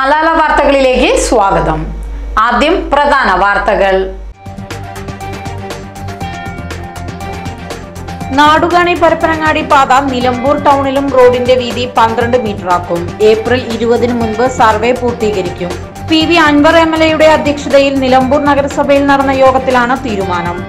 മലയാള വാർത്തകളിലേക്ക് സ്വാഗതം ആദ്യം പ്രധാന വാർത്തകൾ നാടുകാണി പരപ്പനങ്ങാടി പാത നിലമ്പൂർ ടൗണിലും റോഡിന്റെ വീതി പന്ത്രണ്ട് മീറ്റർ ആക്കും ഏപ്രിൽ ഇരുപതിന് മുൻപ് സർവേ പൂർത്തീകരിക്കും P V Anvar M L എയുടെ അധ്യക്ഷതയിൽ നിലമ്പൂർ നഗരസഭയിൽ നടന്ന യോഗത്തിലാണ് തീരുമാനം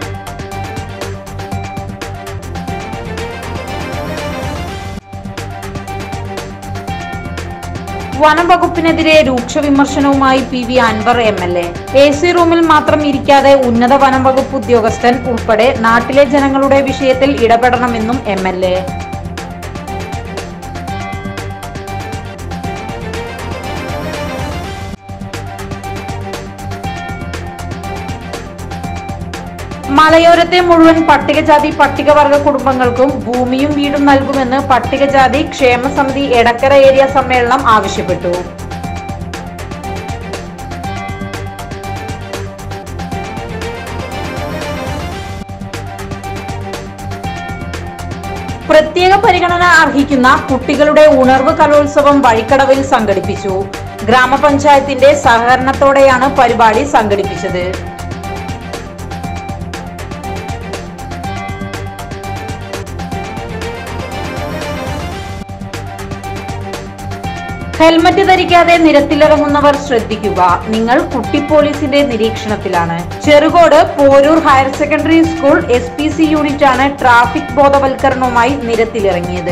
വനം വകുപ്പിനെതിരെ രൂക്ഷ വിമർശനവുമായി P V Anvar M L A A C റൂമിൽ മാത്രം ഇരിക്കാതെ ഉന്നത വനം വകുപ്പ് ഉദ്യോഗസ്ഥൻ ഉൾപ്പെടെ നാട്ടിലെ ജനങ്ങളുടെ വിഷയത്തിൽ ഇടപെടണമെന്നും എം എൽ എ മലയോരത്തെ മുഴുവൻ പട്ടികജാതി പട്ടികവർഗ കുടുംബങ്ങൾക്കും ഭൂമിയും വീടും നൽകുമെന്ന് പട്ടികജാതി ക്ഷേമ സമിതി എടക്കര ഏരിയ സമ്മേളനം ആവശ്യപ്പെട്ടു പ്രത്യേക പരിഗണന അർഹിക്കുന്ന കുട്ടികളുടെ ഉണർവ് കലോത്സവം വഴിക്കടവിൽ സംഘടിപ്പിച്ചു ഗ്രാമപഞ്ചായത്തിന്റെ സഹകരണത്തോടെയാണ് പരിപാടി സംഘടിപ്പിച്ചത് ഹെൽമറ്റ് ധരിക്കാതെ നിരത്തിലിറങ്ങുന്നവർ ശ്രദ്ധിക്കുക നിങ്ങൾ കുട്ടി പോലീസിന്റെ നിരീക്ഷണത്തിലാണ് Cherukode Poroor higher secondary school S P C യൂണിറ്റാണ് ട്രാഫിക് ബോധവൽക്കരണവുമായി നിരത്തിലിറങ്ങിയത്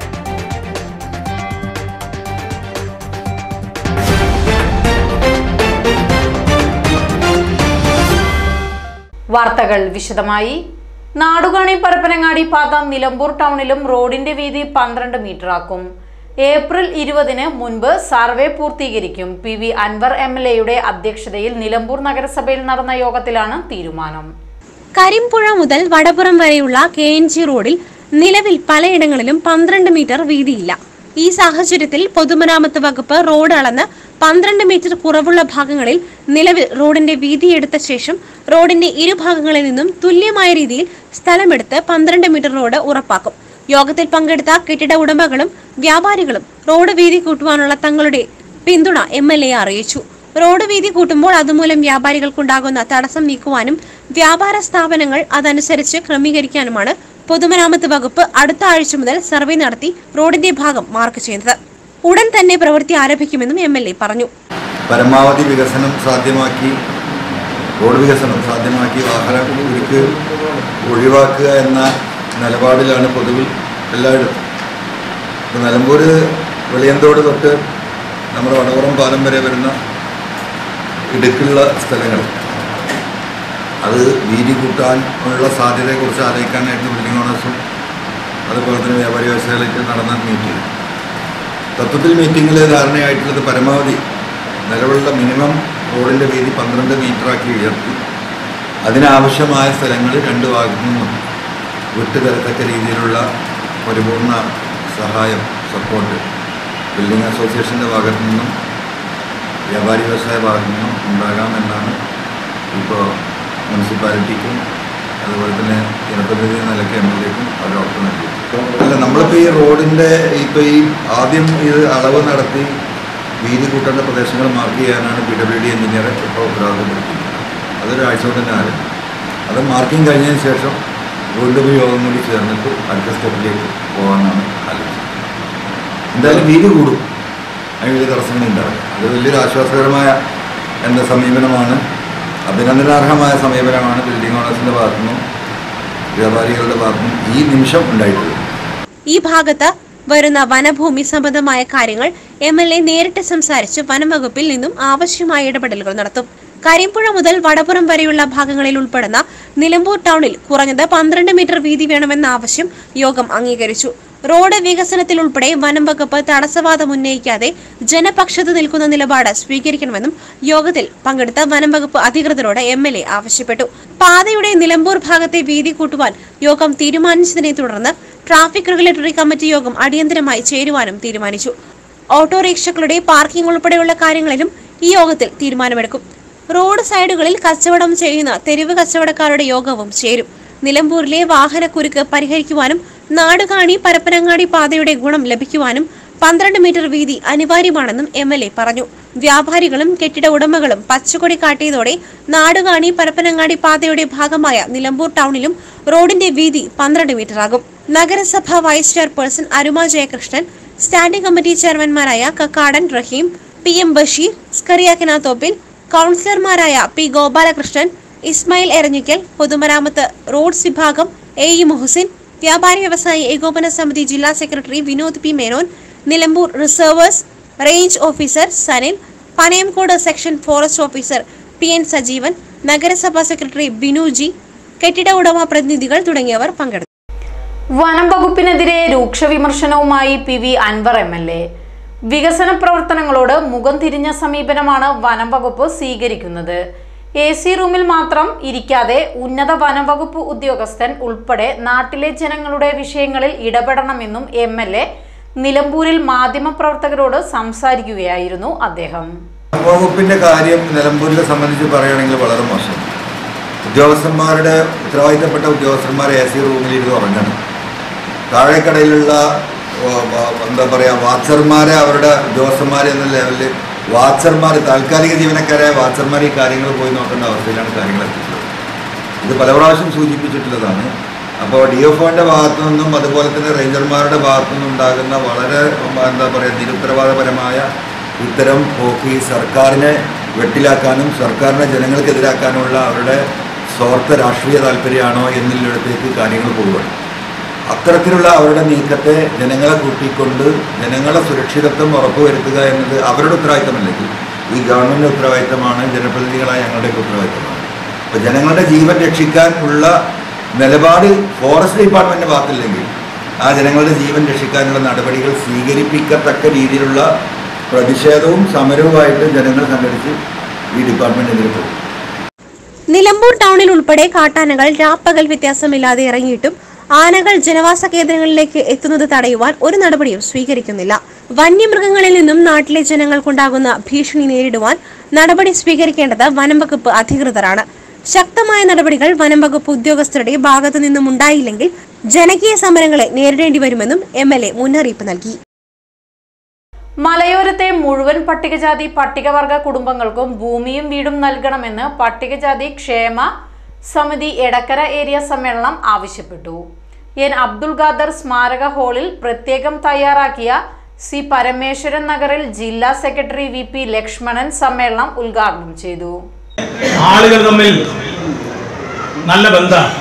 വാർത്തകൾ വിശദമായി നാടുകാണി പരപ്പനങ്ങാടി പാത നിലമ്പൂർ ടൗണിലും റോഡിന്റെ വീതി പന്ത്രണ്ട് മീറ്റർ ആക്കും ഏപ്രിൽ ഇരുപതിന് മുൻപ് സർവേ പൂർത്തീകരിക്കും P V Anvar M L എയുടെ അധ്യക്ഷതയിൽ നിലമ്പൂർ നഗരസഭയിൽ നടന്ന യോഗത്തിലാണ് തീരുമാനം കരിമ്പുഴ മുതൽ വടപുറം വരെയുള്ള കെ എൻ ജി റോഡിൽ നിലവിൽ പലയിടങ്ങളിലും പന്ത്രണ്ട് മീറ്റർ വീതിയില്ല ഈ സാഹചര്യത്തിൽ പൊതുമരാമത്ത് വകുപ്പ് റോഡ് അളന്ന് പന്ത്രണ്ട് മീറ്റർ കുറവുള്ള ഭാഗങ്ങളിൽ നിലവിൽ റോഡിന്റെ വീതി എടുത്ത ശേഷം റോഡിന്റെ ഇരുഭാഗങ്ങളിൽ നിന്നും തുല്യമായ രീതിയിൽ സ്ഥലമെടുത്ത് പന്ത്രണ്ട് മീറ്റർ റോഡ് ഉറപ്പാക്കും യോഗത്തിൽ പങ്കെടുത്ത കെട്ടിട ഉടമകളും വ്യാപാരികളും റോഡ് വീതി കൂട്ടുവാനുള്ള തങ്ങളുടെ പിന്തുണ എം എൽ എ അറിയിച്ചു റോഡ് വീതി കൂട്ടുമ്പോൾ അതുമൂലം വ്യാപാരികൾക്കുണ്ടാകുന്ന തടസ്സം നീക്കുവാനും വ്യാപാര സ്ഥാപനങ്ങൾ അതനുസരിച്ച് ക്രമീകരിക്കാനുമാണ് പൊതുമരാമത്ത് വകുപ്പ് അടുത്ത ആഴ്ച മുതൽ സർവേ നടത്തി റോഡിന്റെ ഭാഗം മാർക്ക് ചെയ്യുന്നത് ഉടൻ തന്നെ പ്രവൃത്തി ആരംഭിക്കുമെന്നും എം എൽ എ പറഞ്ഞു പരമാവധി വികസനം സാധ്യമാക്കി റോഡ് വികസനം സാധ്യമാക്കി വാഹന കുരുക്ക് ഒഴിവാക്കുക എന്ന നിലപാടിലാണ് പൊതുവിൽ എല്ലായിടത്തും ഇപ്പോൾ നിലമ്പൂർ വെളിയന്തോട് തൊട്ട് നമ്മുടെ വടകുറം പാലം വരെ വരുന്ന ഇടുക്കുള്ള സ്ഥലങ്ങൾ അത് വീതി കൂട്ടാൻ ഉള്ള സാധ്യതയെക്കുറിച്ച് ആലോചിക്കാനായിട്ട് ബിൽഡിംഗ് ഓണേഴ്സും അതുപോലെ തന്നെ വ്യാപാരി വ്യവസായികളായിട്ട് നടന്ന മീറ്റിംഗ് തത്വത്തിൽ മീറ്റിങ്ങിൽ ധാരണയായിട്ടുള്ളത് പരമാവധി നിലവിലുള്ള മിനിമം റോഡിൻ്റെ വീതി പന്ത്രണ്ട് മീറ്ററാക്കി ഉയർത്തി അതിനാവശ്യമായ സ്ഥലങ്ങൾ രണ്ട് ഭാഗത്തു നിന്നും വിട്ടുതരത്തക്ക രീതിയിലുള്ള പരിപൂർണ സഹായം സപ്പോർട്ട് ബിൽഡിംഗ് അസോസിയേഷൻ്റെ ഭാഗത്തു നിന്നും വ്യാപാരി വ്യവസായ ഭാഗത്തു നിന്നും ഉണ്ടാകാമെന്നാണ് ഇപ്പോൾ മുനിസിപ്പാലിറ്റിക്കും അതുപോലെ തന്നെ ജനപ്രതിനിധി എന്ന നിലയ്ക്ക് എം എൽ എക്കും അവർ ഉറപ്പ് നൽകി അല്ല നമ്മളിപ്പോൾ ഈ റോഡിൻ്റെ ഇപ്പോൾ ഈ ആദ്യം ഇത് അളവ് നടത്തി വീതി കൂട്ടേണ്ട പ്രദേശങ്ങൾ മാർക്ക് ചെയ്യാനാണ് പി ഡബ്ല്യു ഡി എഞ്ചിനീയറെ ഇപ്പോൾ ഉത്തരവാദിത്തപ്പെടുത്തിയിരിക്കുന്നത് അതൊരു ആഴ്ച കൊണ്ട് തന്നെ ആരും അത് മാർക്കിംഗ് കഴിഞ്ഞതിന് ശേഷം വീണ്ടും ഒരു യോഗം കൂടി ചേർന്നിട്ട് അടുത്ത സ്റ്റെപ്പിലേക്ക് പോകാനാണ് ആലോചിച്ചത് എന്തായാലും വീതി കൂടും അതിന് വലിയ തടസ്സങ്ങളുണ്ടാവില്ല അത് വലിയൊരു ആശ്വാസകരമായ എന്താ സമീപനമാണ് അഭിനന്ദനാർഹമായ സമീപനമാണ് ബിൽഡിംഗ് ഓണേഴ്സിൻ്റെ ഭാഗത്തുനിന്നും വ്യാപാരികളുടെ ഭാഗത്തുനിന്നും ഈ നിമിഷം ഉണ്ടായിട്ടുള്ളത് ഈ ഭാഗത്ത് വരുന്ന വനഭൂമി സംബന്ധമായ കാര്യങ്ങൾ എം എൽ എ നേരിട്ട് സംസാരിച്ച് വനംവകുപ്പിൽ നിന്നും ആവശ്യമായ ഇടപെടലുകൾ നടത്തും കരിമ്പുഴ മുതൽ വടപുറം വരെയുള്ള ഭാഗങ്ങളിൽ ഉൾപ്പെടുന്ന നിലമ്പൂർ ടൗണിൽ കുറഞ്ഞത് പന്ത്രണ്ട് മീറ്റർ വീതി വേണമെന്ന ആവശ്യം യോഗം അംഗീകരിച്ചു റോഡ് വികസനത്തിൽ ഉൾപ്പെടെ വനം വകുപ്പ് തടസ്സവാദം ഉന്നയിക്കാതെ ജനപക്ഷത്ത് നിൽക്കുന്ന നിലപാട് സ്വീകരിക്കണമെന്നും യോഗത്തിൽ പങ്കെടുത്ത വനം വകുപ്പ് അധികൃതരോട് എം എൽ എ ആവശ്യപ്പെട്ടു പാതയുടെ നിലമ്പൂർ ഭാഗത്തെ വീതി കൂട്ടുവാൻ യോഗം തീരുമാനിച്ചതിനെ തുടർന്ന് ട്രാഫിക് റെഗുലേറ്ററി കമ്മിറ്റി യോഗം അടിയന്തരമായി ചേരുവാനും തീരുമാനിച്ചു ഓട്ടോറിക്ഷകളുടെ പാർക്കിംഗ് ഉൾപ്പെടെയുള്ള കാര്യങ്ങളിലും ഈ യോഗത്തിൽ തീരുമാനമെടുക്കും റോഡ് സൈഡുകളിൽ കച്ചവടം ചെയ്യുന്ന തെരുവ് കച്ചവടക്കാരുടെ യോഗവും ചേരും നിലമ്പൂരിലെ വാഹനക്കുരുക്ക് പരിഹരിക്കുവാനും നാടുകാണി പരപ്പനങ്ങാടി പാതയുടെ ഗുണം ലഭിക്കുവാനും പന്ത്രണ്ട് മീറ്റർ വീതി അനിവാര്യമാണെന്നും എം എൽ എ പറഞ്ഞു വ്യാപാരികളും കെട്ടിട ഉടമകളും പച്ചക്കൊടി കാട്ടിയതോടെ നാടുകാണി പരപ്പനങ്ങാടി പാതയുടെ ഭാഗമായ നിലമ്പൂർ ടൗണിലും റോഡിന്റെ വീതി പന്ത്രണ്ട് മീറ്ററാകും നഗരസഭ vice chairperson Aruma Jayakrishnan standing committee ചെയർമാൻമാരായ കക്കാടൻ റഹീം പി എം ബഷീർ സ്കറിയാക്കന തോപ്പിൽ കൗൺസിലർമാരായ പി ഗോപാലകൃഷ്ണൻ ഇസ്മായിൽ എരഞ്ഞിക്കൽ പൊതുമരാമത്ത് റോഡ്സ് വിഭാഗം എ ഇ മുഹസിൻ വ്യാപാരി വ്യവസായി ഏകോപന സമിതി ജില്ലാ secretary Vinod P Menon Nilambur reserves range officer Sanil Panayamkode section forest officer P N Sajeevan നഗരസഭാ സെക്രട്ടറി ബിനു ജി കെട്ടിട ഉടമ പ്രതിനിധികൾ തുടങ്ങിയവർ പങ്കെടുത്തു വനം വകുപ്പിനെതിരെ രൂക്ഷ വിമർശനവുമായി P V Anvar M L A വികസന പ്രവർത്തനങ്ങളോട് മുഖം തിരിഞ്ഞ സമീപനമാണ് വനം വകുപ്പ് സ്വീകരിക്കുന്നത് എ സി റൂമിൽ മാത്രം ഇരിക്കാതെ ഉന്നത വനം വകുപ്പ് ഉദ്യോഗസ്ഥൻ ഉൾപ്പെടെ നാട്ടിലെ ജനങ്ങളുടെ വിഷയങ്ങളിൽ ഇടപെടണമെന്നും എം എൽ എ നിലമ്പൂരിൽ മാധ്യമപ്രവർത്തകരോട് സംസാരിക്കുകയായിരുന്നു അദ്ദേഹം വകുപ്പിന്റെ കാര്യം നിലമ്പൂരിനെ സംബന്ധിച്ച് പറയുകയാണെങ്കിൽ വളരെ മോശം ഉദ്യോഗസ്ഥന്മാരുടെ ഉത്തരവാദിത്തപ്പെട്ട ഉദ്യോഗസ്ഥന്മാർ എ സി റൂമിൽ ഇരുന്ന് ഉറങ്ങണം താഴെക്കടയിലുള്ള ഓ, വ- എന്താ പറയുക വാച്ചർമാരെ അവരുടെ ഉദ്യോഗസ്ഥന്മാരെ എന്ന ലെവലിൽ വാച്ചർമാർ താൽക്കാലിക ജീവനക്കാരായ വാച്ചർമാർ ഈ കാര്യങ്ങൾ പോയി നോക്കേണ്ട അവസ്ഥയിലാണ് കാര്യങ്ങൾ എത്തിയിട്ടുള്ളത് ഇത് പല പ്രാവശ്യം സൂചിപ്പിച്ചിട്ടുള്ളതാണ് അപ്പോൾ ഡി എഫ് ഒൻ്റെ ഭാഗത്തു നിന്നും അതുപോലെ തന്നെ റേഞ്ചർമാരുടെ ഭാഗത്തു നിന്നും ഉണ്ടാകുന്ന വളരെ എന്താ പറയുക നിരുത്തരവാദപരമായ ഇത്തരം പോക്ക് ഈ സർക്കാരിനെ വെട്ടിലാക്കാനും സർക്കാരിനെ ജനങ്ങൾക്കെതിരാക്കാനുമുള്ള അവരുടെ സ്വാർത്ഥ രാഷ്ട്രീയ താല്പര്യമാണോ എന്നിടത്തേക്ക് കാര്യങ്ങൾ പോവുകയാണ് അത്തരത്തിലുള്ള അവരുടെ നീക്കത്തെ ജനങ്ങളെ കൂട്ടിക്കൊണ്ട് ജനങ്ങളെ സുരക്ഷിതത്വം ഉറപ്പുവരുത്തുക എന്നത് അവരുടെ ഉത്തരവാദിത്തമല്ലെങ്കിൽ ഈ ഗവൺമെൻറ് ഉത്തരവാദിത്തമാണ് ജനപ്രതിനിധികളായ ഞങ്ങളുടെയൊക്കെ ഉത്തരവാദിത്തമാണ് അപ്പോൾ ജനങ്ങളുടെ ജീവൻ രക്ഷിക്കാൻ ഉള്ള നിലപാട് ഫോറസ്റ്റ് ഡിപ്പാർട്ട്മെൻറ്റിൻ്റെ ഭാഗത്തില്ലെങ്കിൽ ആ ജനങ്ങളുടെ ജീവൻ രക്ഷിക്കാനുള്ള നടപടികൾ സ്വീകരിപ്പിക്കത്തക്ക രീതിയിലുള്ള പ്രതിഷേധവും സമരവുമായിട്ട് ജനങ്ങൾ സംഘടിച്ച് ഈ ഡിപ്പാർട്ട്മെൻറ്റിനെതിരെ പോകും നിലമ്പൂർ ടൗണിൽ ഉൾപ്പെടെ കാട്ടാനകൾ രാപ്പകൽ വ്യത്യാസമില്ലാതെ ഇറങ്ങിയിട്ടും ആനകൾ ജനവാസ കേന്ദ്രങ്ങളിലേക്ക് എത്തുന്നത് തടയുവാൻ ഒരു നടപടിയും സ്വീകരിക്കുന്നില്ല വന്യമൃഗങ്ങളിൽ നിന്നും നാട്ടിലെ ജനങ്ങൾക്കുണ്ടാകുന്ന ഭീഷണി നേരിടുവാൻ നടപടി സ്വീകരിക്കേണ്ടത് വനം വകുപ്പ് അധികൃതരാണ് ശക്തമായ നടപടികൾ വനം വകുപ്പ് ഉദ്യോഗസ്ഥരുടെ ഭാഗത്തു നിന്നും ഉണ്ടായില്ലെങ്കിൽ ജനകീയ സമരങ്ങളെ നേരിടേണ്ടി വരുമെന്നും എം എൽ എ മുന്നറിയിപ്പ് നൽകി മലയോരത്തെ മുഴുവൻ പട്ടികജാതി പട്ടികവർഗ കുടുംബങ്ങൾക്കും ഭൂമിയും വീടും നൽകണമെന്ന് പട്ടികജാതി ക്ഷേമ സമിതി എടക്കര ഏരിയ സമ്മേളനം ആവശ്യപ്പെട്ടു എൻ അബ്ദുൽ ഖാദർ സ്മാരക ഹാളിൽ പ്രത്യേകം തയ്യാറാക്കിയ സി പരമേശ്വരൻ നഗറിൽ ജില്ലാ സെക്രട്ടറി വി പി ലക്ഷ്മണൻ സമ്മേളനം ഉദ്ഘാടനം ചെയ്തു ആളുകൾ തമ്മിൽ നല്ല ബന്ധമാണ്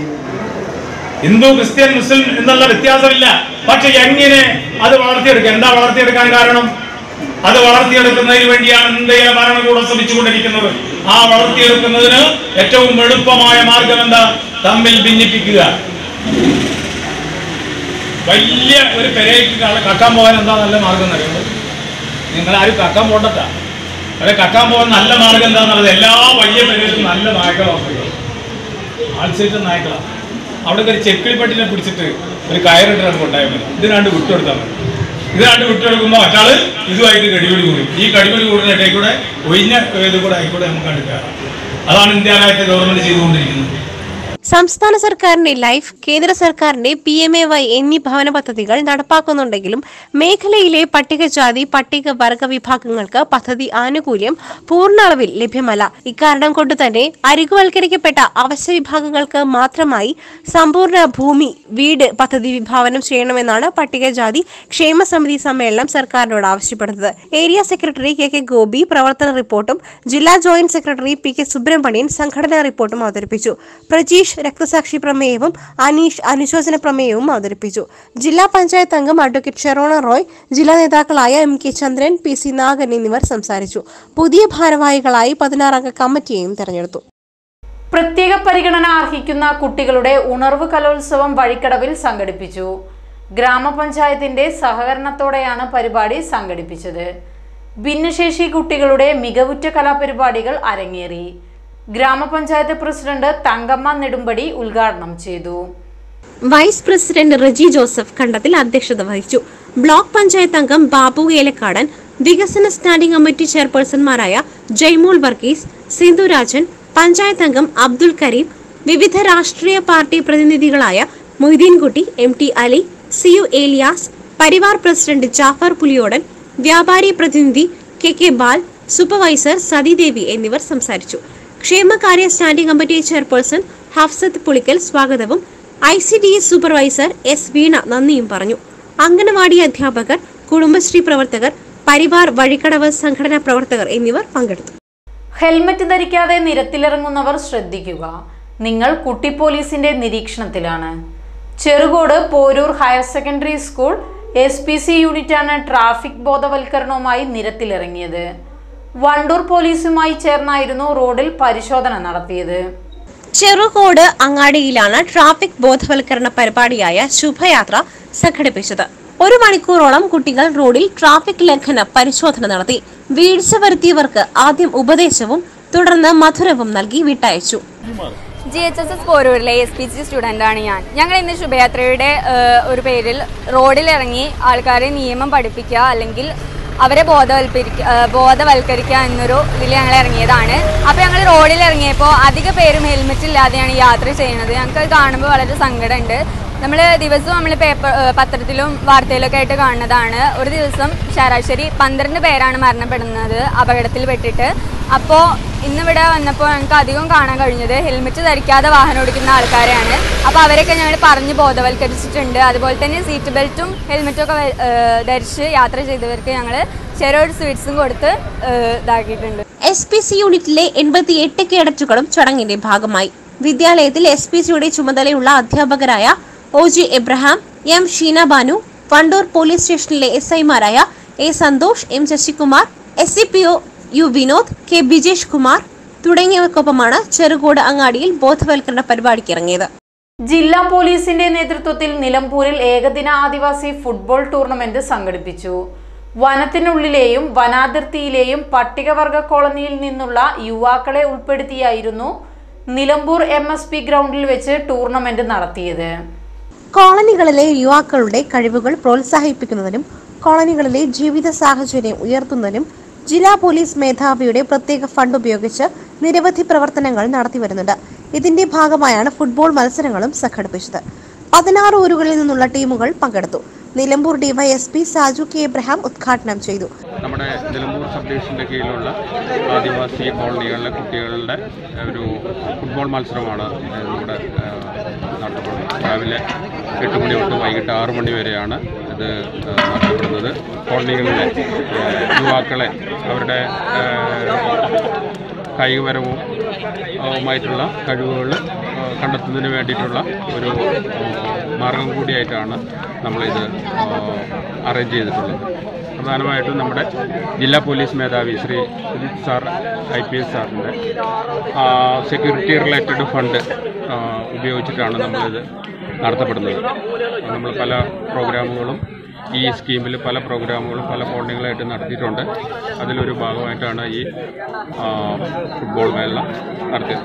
ഹിന്ദു ക്രിസ്ത്യൻ മുസ്ലിം എന്നുള്ള വ്യത്യാസമില്ല പക്ഷെ എങ്ങനെ അത് വളർത്തിയെടുക്കുക എന്താ വളർത്തിയെടുക്കാൻ കാരണം അത് വളർത്തിയെടുക്കുന്നതിന് വേണ്ടിയാണ് ഇന്ത്യയിലെ ഭരണകൂടം ശ്രമിച്ചുകൊണ്ടിരിക്കുന്നത് ആ വളർത്തിയെടുക്കുന്നതിന് ഏറ്റവും എളുപ്പമായ മാർഗം എന്താ തമ്മിൽ ഭിന്നിപ്പിക്കുക വലിയ ഒരു പെരയ്ക്ക് ക- കക്കാൻ പോകാൻ എന്താ നല്ല മാർഗം എന്നറിയുന്നത് നിങ്ങൾ ആരും കക്കാൻ പോകണ്ടട്ടാ അവിടെ കക്കാൻ പോകാൻ നല്ല മാർഗം എന്താണെന്നുള്ളത് എല്ലാ വലിയ പെരയിലും നല്ല നായ്ക്കളാണ് ആൾസൈറ്റ് നായ്ക്കളാണ് അവിടെ ഒരു ചെക്കിളിപ്പട്ടിനെ പിടിച്ചിട്ട് ഒരു കയറിട്ടാണ് കൊണ്ടായാൽ മതി ഇതിനാണ്ട് വിട്ടുകൊടുത്താൽ മതി ഇതിനാണ്ട് വിട്ടുകൊടുക്കുമ്പോൾ മറ്റാള് ഇതുമായിട്ട് കടിപിടി കൂടും ഈ കടിപിടി കൂടുന്ന ഇടയിൽ കൂടെ ഒഴിഞ്ഞ ഇത് കൂടെ ആയിക്കൂടെ നമുക്ക് കണ്ടിട്ട് അതാണ് ഇന്ത്യ രാജ്യത്തെ ഗവൺമെന്റ് ചെയ്തുകൊണ്ടിരിക്കുന്നത് സംസ്ഥാന സർക്കാരിന്റെ ലൈഫ് കേന്ദ്ര സർക്കാരിന്റെ പി എം എ വൈ എന്നീ ഭവന പദ്ധതികൾ നടപ്പാക്കുന്നുണ്ടെങ്കിലും മേഖലയിലെ പട്ടികജാതി പട്ടിക വർഗ വിഭാഗങ്ങൾക്ക് പദ്ധതി ആനുകൂല്യം പൂർണ്ണ അളവിൽ ലഭ്യമല്ല ഇക്കാരണം കൊണ്ട് തന്നെ അരികുവൽക്കരിക്കപ്പെട്ട അവശ്യ വിഭാഗങ്ങൾക്ക് മാത്രമായി സമ്പൂർണ്ണ ഭൂമി വീട് പദ്ധതി വിഭാവനം ചെയ്യണമെന്നാണ് പട്ടികജാതി ക്ഷേമ സമിതി സമ്മേളനം സർക്കാരിനോട് ആവശ്യപ്പെടുന്നത് area secretary K K Gopi പ്രവർത്തന റിപ്പോർട്ടും ജില്ലാ joint secretary P K Subramanian സംഘടനാ റിപ്പോർട്ടും അവതരിപ്പിച്ചു പ്രജീഷ് രക്തസാക്ഷി പ്രമേയവും അനീഷ് അനുശോചന പ്രമേയവും അവതരിപ്പിച്ചു ജില്ലാ പഞ്ചായത്ത് അംഗം അഡ്വക്കേറ്റ് ഷെറോണ റോയ് ജില്ലാ നേതാക്കളായ M K Chandran P C Nagan എന്നിവർ സംസാരിച്ചു പുതിയ ഭാരവാഹികളായി പതിനാറംഗ കമ്മിറ്റിയെയും തെരഞ്ഞെടുത്തു പ്രത്യേക പരിഗണന അർഹിക്കുന്ന കുട്ടികളുടെ ഉണർവ് കലോത്സവം വഴിക്കടവിൽ സംഘടിപ്പിച്ചു ഗ്രാമപഞ്ചായത്തിന്റെ സഹകരണത്തോടെയാണ് പരിപാടി സംഘടിപ്പിച്ചത് ഭിന്നശേഷി കുട്ടികളുടെ മികവുറ്റ കലാപരിപാടികൾ അരങ്ങേറി ഗ്രാമപഞ്ചായത്ത് പ്രസിഡന്റ് തങ്കമ്മ നെടുമ്പടി ഉദ്ഘാടനം ചെയ്തു വൈസ് പ്രസിഡന്റ് റജി ജോസഫ് കണ്ടത്തിൽ അധ്യക്ഷത വഹിച്ചു ബ്ലോക്ക് പഞ്ചായത്ത് അംഗം ബാബു ഏലക്കാടൻ വികസന സ്റ്റാൻഡിംഗ് കമ്മിറ്റി ചെയർപേഴ്സൺമാരായ ജയ്മോൾ വർഗീസ് സിന്ധുരാജൻ പഞ്ചായത്ത് അംഗം അബ്ദുൽ കരീം വിവിധ രാഷ്ട്രീയ പാർട്ടി പ്രതിനിധികളായ Moideenkutty M T Ali C U Elias Parivar president Jafar Puliyodan വ്യാപാരി പ്രതിനിധി കെ കെ ബാൽ സൂപ്പർവൈസർ സതിദേവി എന്നിവർ സംസാരിച്ചു ക്ഷേമകാര്യ standing committee chairperson Hafsath Pulikkal സ്വാഗതവും I C D S supervisor S Veena നന്ദിയും പറഞ്ഞു അംഗനവാടി അധ്യാപകർ കുടുംബശ്രീ പ്രവർത്തകർ പരിവാർ വഴിക്കടവ് സംഘടനാ പ്രവർത്തകർ എന്നിവർ പങ്കെടുത്തു ഹെൽമറ്റ് ധരിക്കാതെ നിരത്തിലിറങ്ങുന്നവർ ശ്രദ്ധിക്കുക നിങ്ങൾ കുട്ടി പോലീസിന്റെ നിരീക്ഷണത്തിലാണ് Cherukode Poroor higher secondary school S P C യൂണിറ്റാണ് ട്രാഫിക് ബോധവൽക്കരണവുമായി നിരത്തിലിറങ്ങിയത് വണ്ടൂർ പോലീസുമായി ചേർന്നായിരുന്നു റോഡിൽ പരിശോധന നടത്തിയത് ചെറുകോട് അങ്ങാടിയിലാണ് ട്രാഫിക് ബോധവൽക്കരണ പരിപാടിയായ ശുഭയാത്ര സംഘടിപ്പിച്ചത് ഒരു മണിക്കൂറോളം കുട്ടികൾ റോഡിൽ ട്രാഫിക് ലംഘന പരിശോധന നടത്തി വീഴ്ച വരുത്തിയവർക്ക് ആദ്യം ഉപദേശവും തുടർന്ന് മധുരവും നൽകി വിട്ടയച്ചു ജി എച്ച് എസ് എസ് പോരൂരിലെ എസ് പി സി സ്റ്റുഡൻ്റാണ് ഞാൻ ഞങ്ങൾ ഇന്ന് ശുഭയാത്രയുടെ ഏഹ്, ഒരു പേരിൽ റോഡിലിറങ്ങി ആൾക്കാരെ നിയമം പഠിപ്പിക്കുക അല്ലെങ്കിൽ അവരെ ബോധവൽക്കരിക്കുക ബോധവൽക്കരിക്കുക എന്നൊരു ഇതിൽ ഞങ്ങൾ ഇറങ്ങിയതാണ് അപ്പോൾ ഞങ്ങൾ റോഡിൽ ഇറങ്ങിയപ്പോൾ അധിക പേരും ഹെൽമെറ്റ് ഇല്ലാതെയാണ് യാത്ര ചെയ്യുന്നത് ഞങ്ങൾക്ക് അത് കാണുമ്പോൾ വളരെ സങ്കടമുണ്ട് നമ്മൾ ദിവസവും നമ്മൾ പേപ്പർ ഏഹ്, പത്രത്തിലും വാർത്തയിലൊക്കെ ആയിട്ട് കാണുന്നതാണ് ഒരു ദിവസം ശരാശരി പന്ത്രണ്ട് പേരാണ് മരണപ്പെടുന്നത് അപകടത്തിൽ പെട്ടിട്ട് അപ്പോൾ ഇന്നിവിടെ വന്നപ്പോൾ ഞങ്ങൾക്ക് അധികം കാണാൻ കഴിഞ്ഞത് ഹെൽമെറ്റ് ധരിക്കാതെ വാഹനം ഓടിക്കുന്ന ആൾക്കാരെയാണ് അപ്പോൾ അവരൊക്കെ ഞങ്ങൾ പറഞ്ഞ് ബോധവൽക്കരിച്ചിട്ടുണ്ട് അതുപോലെ തന്നെ സീറ്റ് ബെൽറ്റും ഹെൽമെറ്റും ഒക്കെ വെ- ഏഹ് ധരിച്ച് യാത്ര ചെയ്തവർക്ക് ഞങ്ങൾ ചെറിയൊരു സ്വീറ്റ്സും കൊടുത്ത് ഏഹ് ഇതാക്കിയിട്ടുണ്ട് എസ് പി സി യൂണിറ്റിലെ എൺപത്തി എട്ട് കേഡറ്റുകളും ചടങ്ങിന്റെ ഭാഗമായി വിദ്യാലയത്തിൽ എസ് പി സിയുടെ ചുമതലയുള്ള അധ്യാപകരായ O G Abraham M Sheena Banu Wandoor police സ്റ്റേഷനിലെ എസ് ഐമാരായ A Santhosh M Sasikumar S C P O U Vinod K Bijesh Kumar തുടങ്ങിയവർക്കൊപ്പമാണ് ചെറുകോട് അങ്ങാടിയിൽ ബോധവൽക്കരണ പരിപാടിക്ക് ഇറങ്ങിയത് ജില്ലാ പോലീസിന്റെ നേതൃത്വത്തിൽ നിലമ്പൂരിൽ ഏകദിന ആദിവാസി ഫുട്ബോൾ ടൂർണമെന്റ് സംഘടിപ്പിച്ചു വനത്തിനുള്ളിലെയും വനാതിർത്തിയിലെയും പട്ടികവർഗ കോളനിയിൽ നിന്നുള്ള യുവാക്കളെ ഉൾപ്പെടുത്തിയായിരുന്നു നിലമ്പൂർ എം എസ് പി ഗ്രൗണ്ടിൽ വെച്ച് ടൂർണമെന്റ് നടത്തിയത് കോളനികളിലെ യുവാക്കളുടെ കഴിവുകൾ പ്രോത്സാഹിപ്പിക്കുന്നതിനും കോളനികളിലെ ജീവിത സാഹചര്യം ഉയർത്തുന്നതിനും ജില്ലാ പോലീസ് മേധാവിയുടെ പ്രത്യേക ഫണ്ട് ഉപയോഗിച്ച് നിരവധി പ്രവർത്തനങ്ങൾ നടത്തിവരുന്നുണ്ട് ഇതിന്റെ ഭാഗമായാണ് ഫുട്ബോൾ മത്സരങ്ങളും സംഘടിപ്പിച്ചത് പതിനാറ് ഊരുകളിൽ നിന്നുള്ള ടീമുകൾ പങ്കെടുത്തു നിലമ്പൂർ ഡിവൈഎസ്പി സാജു കെ എബ്രഹാം ഉദ്ഘാടനം ചെയ്തു നമ്മുടെ നിലമ്പൂർ സബ് ഡിവിഷൻ്റെ കീഴിലുള്ള ആദിവാസി കോളനികളിലെ കുട്ടികളുടെ ഒരു ഫുട്ബോൾ മത്സരമാണ് ഏഹ്, നമ്മുടെ ഏഹ്, നടത്തപ്പെടുന്നത് രാവിലെ എട്ട് മണി തൊട്ട് വൈകിട്ട് ആറ് മണി വരെയാണ് ഇത് ഏഹ്, നടത്തപ്പെടുന്നത് കോളനികളിലെ ഏഹ്, യുവാക്കളെ അവരുടെ ഏഹ്, കായികപരവും ആയിട്ടുള്ള കഴിവുകൾ കണ്ടെത്തുന്നതിന് വേണ്ടിയിട്ടുള്ള ഒരു ഏഹ്, മാർഗം കൂടിയായിട്ടാണ് നമ്മളിത് അറേഞ്ച് ചെയ്തിട്ടുള്ളത് പ്രധാനമായിട്ടും നമ്മുടെ ജില്ലാ പോലീസ് മേധാവി Shri Sujith sir I P S സാറിൻ്റെ സെക്യൂരിറ്റി റിലേറ്റഡ് ഫണ്ട് ആ, ഉപയോഗിച്ചിട്ടാണ് നമ്മളിത് നടത്തപ്പെടുന്നത് നമ്മൾ പല പ്രോഗ്രാമുകളും ഈ സ്കീമിൽ പല പ്രോഗ്രാമുകളും പല കോളനികളായിട്ട് നടത്തിയിട്ടുണ്ട് അതിലൊരു ഭാഗമായിട്ടാണ് ഈ ആ, ഫുട്ബോൾ മേള നടത്തിയത്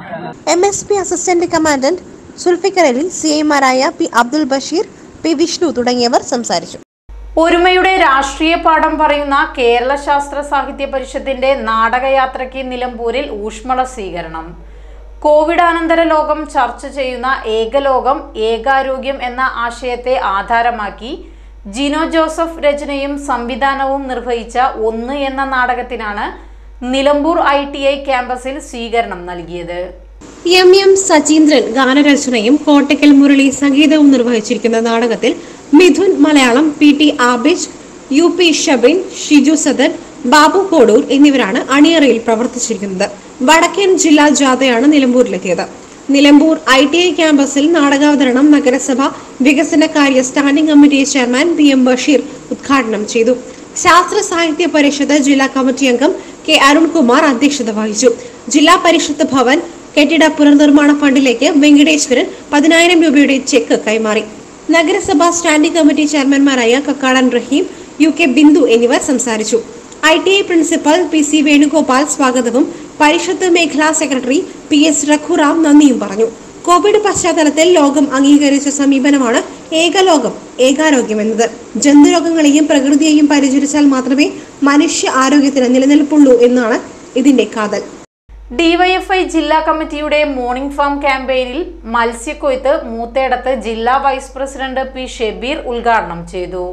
M S P assistant commandant Zulfikar Ali C ഐമാരായ പി അബ്ദുൽ ബഷീർ പി വിഷ്ണു തുടങ്ങിയവർ സംസാരിച്ചു ഒരുമയുടെ രാഷ്ട്രീയ പാഠം പറയുന്ന കേരള ശാസ്ത്ര സാഹിത്യ പരിഷത്തിന്റെ നാടകയാത്രയ്ക്ക് നിലമ്പൂരിൽ ഊഷ്മള സ്വീകരണം കോവിഡാനന്തര ലോകം ചർച്ച ചെയ്യുന്ന ഏകലോകം ഏകാരോഗ്യം എന്ന ആശയത്തെ ആധാരമാക്കി ജിനോ ജോസഫ് രചനയും സംവിധാനവും നിർവഹിച്ച ഒന്ന് എന്ന നാടകത്തിനാണ് നിലമ്പൂർ ഐ ടി ഐ ക്യാമ്പസിൽ സ്വീകരണം നൽകിയത് എം എം സചീന്ദ്രൻ ഗാനരചനയും കോട്ടയ്ക്കൽ മുരളി സംഗീതവും നിർവഹിച്ചിരിക്കുന്ന നാടകത്തിൽ Mithun Malayalam P T Abij U P Shabin Shiju Sadan Babu Kodur എന്നിവരാണ് അണിയറയിൽ പ്രവർത്തിച്ചിരിക്കുന്നത് വടക്കൻ ജില്ലാ ജാഥയാണ് നിലമ്പൂരിലെത്തിയത് നിലമ്പൂർ ഐ ടി ഐ ക്യാമ്പസിൽ നാടകാവതരണം നഗരസഭ വികസനകാര്യ standing committee chairman P M Basheer ഉദ്ഘാടനം ചെയ്തു ശാസ്ത്ര സാഹിത്യ പരിഷത്ത് ജില്ലാ കമ്മിറ്റി അംഗം കെ അരുൺകുമാർ അധ്യക്ഷത വഹിച്ചു ജില്ലാ പരിഷത്ത് ഭവൻ കെട്ടിട പുനർനിർമ്മാണ ഫണ്ടിലേക്ക് വെങ്കടേശ്വരൻ പതിനായിരം രൂപയുടെ ചെക്ക് കൈമാറി നഗരസഭാ സ്റ്റാൻഡിംഗ് കമ്മിറ്റി ചെയർമാൻമാരായ കക്കാടൻ റഹീം യു കെ ബിന്ദു എന്നിവർ സംസാരിച്ചു I T I principal P C Venugopal സ്വാഗതവും പരിഷത്ത് മേഖലാ സെക്രട്ടറി പി എസ് രഘുറാം നന്ദിയും പറഞ്ഞു കോവിഡ് പശ്ചാത്തലത്തിൽ ലോകം അംഗീകരിച്ച സമീപനമാണ് ഏകലോകം ഏകാരോഗ്യം എന്നത് ജന്തുരോഗങ്ങളെയും പ്രകൃതിയെയും പരിചരിച്ചാൽ മാത്രമേ മനുഷ്യ ആരോഗ്യത്തിന് നിലനിൽപ്പുള്ളൂ എന്നാണ് ഇതിന്റെ കാതൽ ഡിവൈഎഫ്ഐ ജില്ലാ കമ്മിറ്റിയുടെ മോർണിംഗ് ഫാം ക്യാമ്പയിനിൽ മത്സ്യക്കൊയ്ത്ത് മൂത്തേടത്ത് ജില്ലാ വൈസ് പ്രസിഡന്റ് പി ഷെബീർ ഉദ്ഘാടനം ചെയ്തു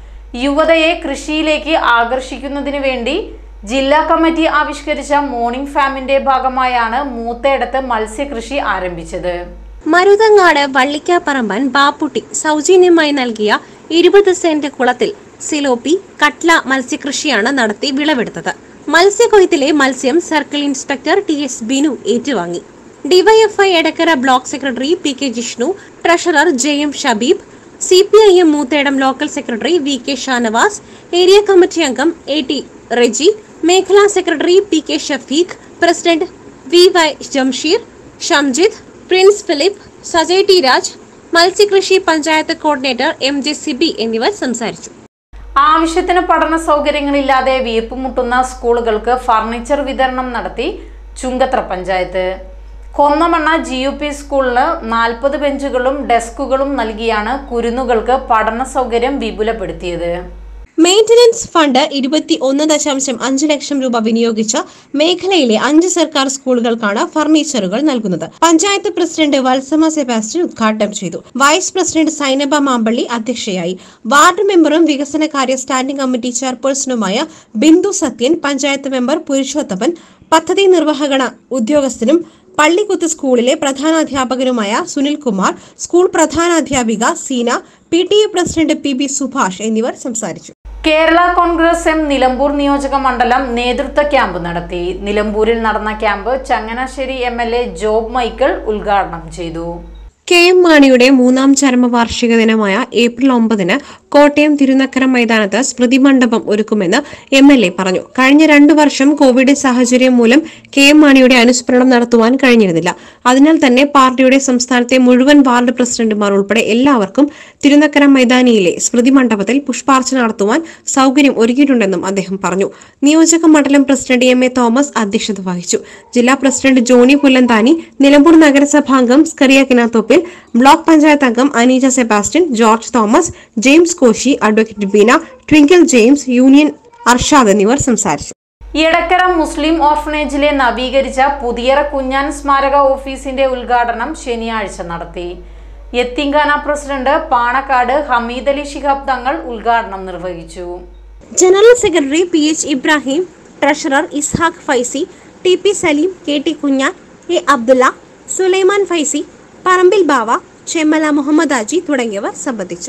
യുവതയെ കൃഷിയിലേക്ക് ആകർഷിക്കുന്നതിനു വേണ്ടി ജില്ലാ കമ്മിറ്റി ആവിഷ്കരിച്ച മോർണിംഗ് ഫാമിന്റെ ഭാഗമായാണ് മൂത്തേടത്ത് മത്സ്യകൃഷി ആരംഭിച്ചത് മരുതങ്ങാട് വള്ളിക്കാപ്പറമ്പൻ ബാപ്പുട്ടി സൗജന്യമായി നൽകിയ ഇരുപത് സെന്റ് കുളത്തിൽ സിലോപ്പി കട്ല മത്സ്യകൃഷിയാണ് നടത്തി വിളവെടുത്തത് മത്സ്യക്കൊയ്ത്തിലെ മത്സ്യം circle inspector T S Binu ഏറ്റുവാങ്ങി DYFI Edakkara block secretary P K Jishnu treasurer J M Shabeeb C P I M Moothedam local secretary V K Shanavas area committee അംഗം എ ടി റെജി മേഖലാ secretary P K Shafeeq president V Y Jamsheer Shamjith Prince Philip Sajay T Raj മത്സ്യകൃഷി panchayat coordinator M J Siby എന്നിവർ സംസാരിച്ചു ആവശ്യത്തിന് പഠന സൗകര്യങ്ങളില്ലാതെ വീർപ്പുമുട്ടുന്ന സ്കൂളുകൾക്ക് furniture വിതരണം നടത്തി Chungathara panchayat Konnamanna G U P സ്കൂളിന് നാൽപ്പത് ബെഞ്ചുകളും ഡെസ്കുകളും നൽകിയാണ് കുരുന്നുകൾക്ക് പഠന സൗകര്യം വിപുലപ്പെടുത്തിയത് മെയിന്റനൻസ് ഫണ്ട് ഇരുപത്തി ഒന്ന് ദശാംശം അഞ്ച് ലക്ഷം രൂപ വിനിയോഗിച്ച് മേഖലയിലെ അഞ്ച് സർക്കാർ സ്കൂളുകൾക്കാണ് ഫർണിച്ചറുകൾ നൽകുന്നത് പഞ്ചായത്ത് പ്രസിഡന്റ് വത്സമ സെബാസ്റ്റ്യൻ ഉദ്ഘാടനം ചെയ്തു വൈസ് പ്രസിഡന്റ് സൈനബ മാമ്പള്ളി അധ്യക്ഷയായി വാർഡ് മെമ്പറും വികസനകാര്യ സ്റ്റാൻഡിംഗ് കമ്മിറ്റി ചെയർപേഴ്സണുമായ ബിന്ദു സത്യൻ പഞ്ചായത്ത് മെമ്പർ പുരുഷോത്തമൻ പദ്ധതി നിർവഹണ ഉദ്യോഗസ്ഥനും പള്ളിക്കുത്ത് സ്കൂളിലെ പ്രധാനാധ്യാപകനുമായ സുനിൽകുമാർ സ്കൂൾ പ്രധാനാധ്യാപിക Seena P T A president P B Subhash എന്നിവർ സംസാരിച്ചു കേരള കോൺഗ്രസ് എം നിലമ്പൂർ നിയോജക മണ്ഡലം നേതൃത്വ ക്യാമ്പ് നടത്തി നിലമ്പൂരിൽ നടന്ന camp Changanassery M L A Job Michael ഉദ്ഘാടനം ചെയ്തു കെ എം മാണിയുടെ മൂന്നാം ചരമവാർഷിക ദിനമായ ഏപ്രിൽ ഒമ്പതിന് കോട്ടയം തിരുനക്കര മൈതാനത്ത് സ്മൃതി മണ്ഡപം ഒരുക്കുമെന്ന് എം എൽ എ പറഞ്ഞു കഴിഞ്ഞ രണ്ടു വർഷം കോവിഡ് സാഹചര്യം മൂലം കെ എം മാണിയുടെ അനുസ്മരണം നടത്തുവാൻ കഴിഞ്ഞിരുന്നില്ല അതിനാൽ തന്നെ പാർട്ടിയുടെ സംസ്ഥാനത്തെ മുഴുവൻ വാർഡ് പ്രസിഡന്റുമാർ ഉൾപ്പെടെ എല്ലാവർക്കും തിരുനക്കര മൈതാനിയിലെ സ്മൃതി മണ്ഡപത്തിൽ പുഷ്പാർച്ചന നടത്തുവാൻ സൗകര്യം ഒരുക്കിയിട്ടുണ്ടെന്നും അദ്ദേഹം പറഞ്ഞു നിയോജക മണ്ഡലം പ്രസിഡന്റ് എം എ തോമസ് അധ്യക്ഷത വഹിച്ചു ജില്ലാ പ്രസിഡന്റ് ജോണി പുല്ലന്താനി നിലമ്പൂർ നഗരസഭാംഗം സ്കറിയ കിനാത്തോപ്പിൽ ബ്ലോക്ക് പഞ്ചായത്ത് അംഗം അനീജ സെബാസ്റ്റ്യൻ ജോർജ് തോമസ് ജെയിംസ് കോശി അഡ്വക്കേറ്റ് ബീന ട്വിങ്കിൾ ജെയിംസ് യൂണിയൻ അർഷാദ് എന്നിവർ സംസാരിച്ചു എടക്കര മുസ്ലിം ഓർഫനേജിലെ നവീകരിച്ച പുതിയറ കുഞ്ഞാൻ സ്മാരക ഓഫീസിന്റെ ഉദ്ഘാടനം ശനിയാഴ്ച നടത്തി യത്തിങ്കാന പ്രസിഡന്റ് പാണക്കാട് ഹമീദ് അലി ശിഹാബ് തങ്ങൾ ഉദ്ഘാടനം നിർവഹിച്ചു general secretary P H Ibrahim treasurer Ishaq Faizy T P Saleem K T Kunjan A Abdullah Sulaiman Faizy Parambil Bava Chemmala Muhammad Aji തുടങ്ങിയവർ സംബന്ധിച്ചു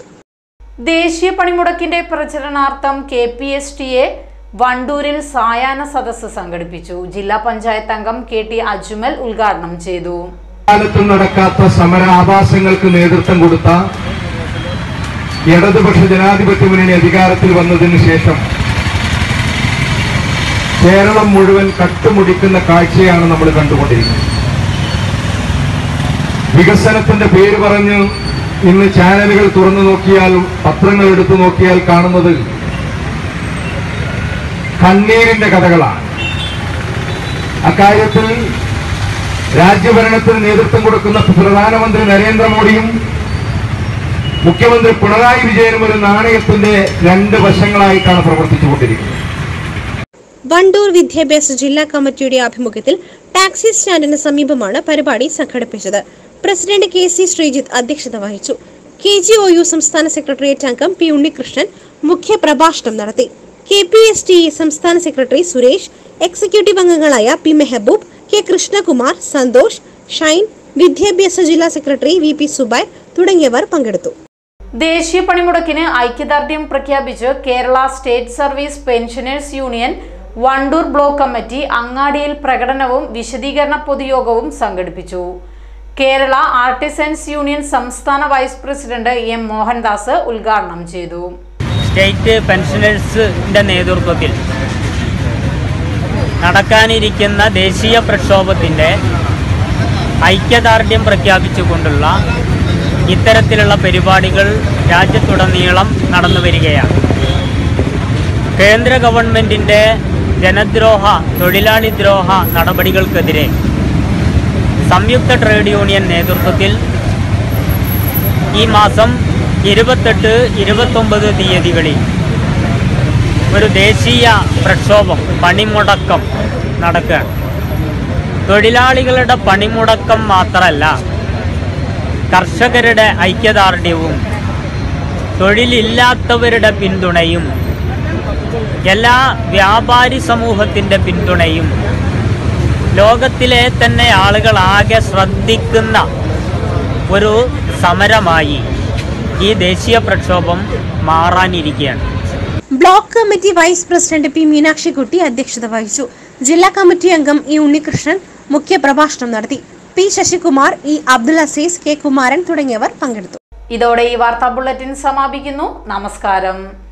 ദേശീയ പണിമുടക്കിന്റെ പ്രചരണാർത്ഥം K P S T A വണ്ടൂരിൽ സായാഹ്ന സദസ്സ് സംഘടിപ്പിച്ചു ജില്ലാ പഞ്ചായത്ത് അംഗം കെ ടി അജ്മൽ ഉദ്ഘാടനം ചെയ്തു കാലത്തും നടക്കാത്ത സമര ആവാസങ്ങൾക്ക് നേതൃത്വം കൊടുത്ത ഇടതുപക്ഷ ജനാധിപത്യ മുന്നണി അധികാരത്തിൽ വന്നതിന് ശേഷം കേരളം മുഴുവൻ കട്ടുമുടിക്കുന്ന കാഴ്ചയാണ് നമ്മൾ കണ്ടുകൊണ്ടിരിക്കുന്നത് വികസനത്തിന്റെ പേര് പറഞ്ഞ് ഇന്ന് ചാനലുകൾ തുറന്നു നോക്കിയാൽ പത്രങ്ങൾ എടുത്തു നോക്കിയാൽ കാണുന്നത് കണ്ണീരിന്റെ കഥകളാണ് അക്കാര്യത്തിൽ രാജ്യഭരണത്തിന് നേതൃത്വം കൊടുക്കുന്ന പ്രധാനമന്ത്രി നരേന്ദ്രമോദിയും മുഖ്യമന്ത്രി പിണറായി വിജയനും ഒരു നാണയത്തിന്റെ രണ്ട് വശങ്ങളായിട്ടാണ് പ്രവർത്തിച്ചുകൊണ്ടിരിക്കുന്നത് വണ്ടൂർ വിദ്യാഭ്യാസ ജില്ലാ കമ്മിറ്റിയുടെ ആഭിമുഖ്യത്തിൽ ടാക്സി സ്റ്റാൻഡിന് സമീപമാണ് പരിപാടി സംഘടിപ്പിച്ചത് പ്രസിഡന്റ് കെ സി ശ്രീജിത്ത് അധ്യക്ഷത വഹിച്ചു കെ ജി ഒ യു സംസ്ഥാന സെക്രട്ടേറിയറ്റ് അംഗം പി ഉണ്ണികൃഷ്ണൻ മുഖ്യ പ്രഭാഷണം നടത്തി കെ പി എസ് ടി സംസ്ഥാന സെക്രട്ടറി സുരേഷ് എക്സിക്യൂട്ടീവ് അംഗങ്ങളായ പി മെഹബൂബ് കെ കൃഷ്ണകുമാർ സന്തോഷ് ഷൈൻ വിദ്യാഭ്യാസ ജില്ലാ സെക്രട്ടറി വി പി സുബൈർ തുടങ്ങിയവർ പങ്കെടുത്തു ദേശീയ പണിമുടക്കിന് ഐക്യദാർഢ്യം പ്രഖ്യാപിച്ച് Kerala state service pensioners union Wandoor block committee അങ്ങാടിയിൽ പ്രകടനവും വിശദീകരണ പൊതുയോഗവും സംഘടിപ്പിച്ചു കേരള ആർട്ടിസൻസ് യൂണിയൻ സംസ്ഥാന വൈസ് പ്രസിഡന്റ് എം മോഹൻദാസ് ഉദ്ഘാടനം ചെയ്തു സ്റ്റേറ്റ് പെൻഷനേഴ്സിൻ്റെ നേതൃത്വത്തിൽ നടക്കാനിരിക്കുന്ന ദേശീയ പ്രക്ഷോഭത്തിൻ്റെ ഐക്യദാർഢ്യം പ്രഖ്യാപിച്ചുകൊണ്ടുള്ള ഇത്തരത്തിലുള്ള പരിപാടികൾ രാജ്യത്തുടനീളം നടന്നു വരികയാണ് കേന്ദ്ര ഗവൺമെൻറ്റിൻ്റെ ജനദ്രോഹ തൊഴിലാളി ദ്രോഹ നടപടികൾക്കെതിരെ സംയുക്ത ട്രേഡ് യൂണിയൻ നേതൃത്വത്തിൽ ഈ മാസം ഇരുപത്തെട്ട് ഇരുപത്തൊമ്പത് തീയതികളിൽ ഒരു ദേശീയ പ്രക്ഷോഭം പണിമുടക്കം നടക്കുകയാണ് തൊഴിലാളികളുടെ പണിമുടക്കം മാത്രമല്ല കർഷകരുടെ ഐക്യദാർഢ്യവും തൊഴിലില്ലാത്തവരുടെ പിന്തുണയും എല്ലാ വ്യാപാരി സമൂഹത്തിൻ്റെ പിന്തുണയും ലോകത്തിലെ തന്നെ ആളുകൾ ആകെ ശ്രദ്ധിക്കുന്ന ഒരു സമരമായി ഈ ദേശീയ പ്രക്ഷോഭം മാറാനിരിക്കുകയാണ് block committee vice president P Meenakshikutty അധ്യക്ഷത വഹിച്ചു ജില്ലാ കമ്മിറ്റി അംഗം ഇ ഉണ്ണികൃഷ്ണൻ മുഖ്യപ്രഭാഷണം നടത്തി P Sasikumar E Abdul Azeez K Kumaran തുടങ്ങിയവർ പങ്കെടുത്തു ഇതോടെ ഈ വാർത്താ ബുള്ളറ്റിൻ സമാപിക്കുന്നു നമസ്കാരം